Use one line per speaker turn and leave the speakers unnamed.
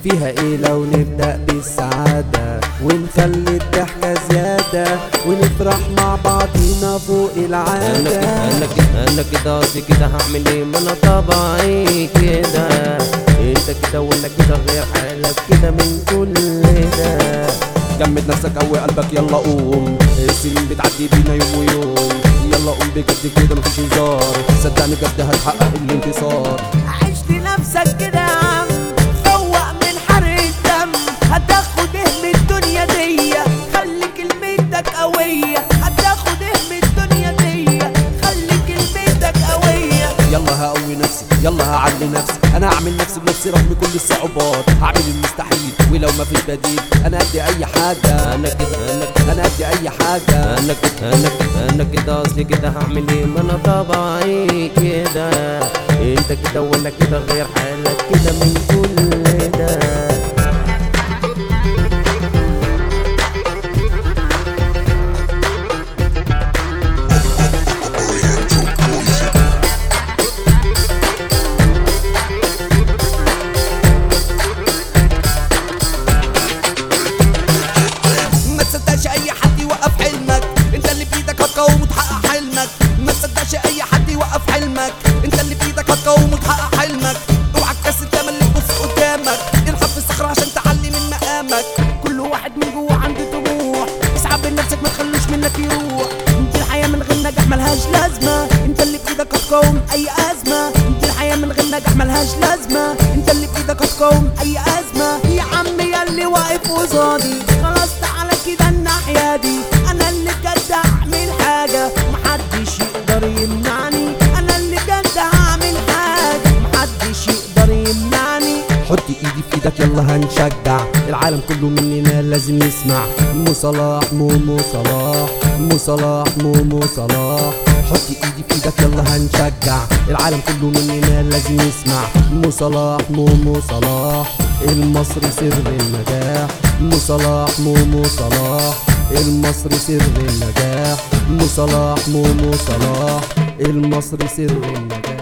فيها ايه لو نبدأ بالسعادة ونخلي الضحكة زيادة ونفرح مع بعضينا فوق
انا
العادة
كده انا كده انا كده قصدي كده هعمل ايه ما انا طبعي كده انت كده ولا كده غير حالك كده من كل ده
جمد نفسك قوي قلبك يلا قوم السنين بتعدي بينا يوم ويوم يلا قوم بجد كده مفيش هزار صدقني بجد هتحقق الانتصار
عيش لنفسك كده يا عم فوق من حرق الدم هتاخد ايه من الدنيا دي خلي كلمتك قوية هتاخد ايه من الدنيا دي خلي كلمتك قوية
يلا هقوي نفسي يلا هعلي نفسي انا هعمل نفسي بنفسي رغم كل الصعوبات هعمل المستحيل ولو ما فيش بديل انا قد اي حاجه
انا كده انا كده
انا قد اي حاجه
انا كده انا كده انا كده اصلي كده هعمل ايه ما انا طبعي كده انت كده ولا كده غير حالك كده من كل ده
ما تصدقش اي حد يوقف حلمك انت اللي بايدك هتقاوم وتحقق حلمك ما تصدقش اي حد يوقف حلمك انت اللي بايدك هتقاوم وتحقق حلمك اوعى تكسل تعمل اللي تبص قدامك الحق في الصخره عشان تعلي من مقامك كل واحد من جوه عنده طموح اسعى بنفسك ما تخلوش منك يروح انت الحياه من غير نجاح ملهاش لازمه انت اللي بايدك هتقاوم اي ازمه انت الحياه من غير نجاح ملهاش لازمه انت اللي بايدك هتقاوم اي ازمه يا عم يا اللي واقف قصادي خلاص تعالى كده الناحيه دي انا اللي بجد هعمل حاجه محدش يقدر يمنعني انا اللي بجد هعمل حاجه محدش يقدر يمنعني
حط ايدي في ايدك يلا هنشجع العالم كله مننا لازم يسمع مو صلاح مو مو صلاح مو صلاح مو مو صلاح حط ايدي في ايدك يلا هنشجع العالم كله مننا لازم يسمع مو صلاح مو مو صلاح المصري سر النجاح مو صلاح مو مو صلاح المصري سر النجاح مو صلاح مو مو صلاح المصري سر النجاح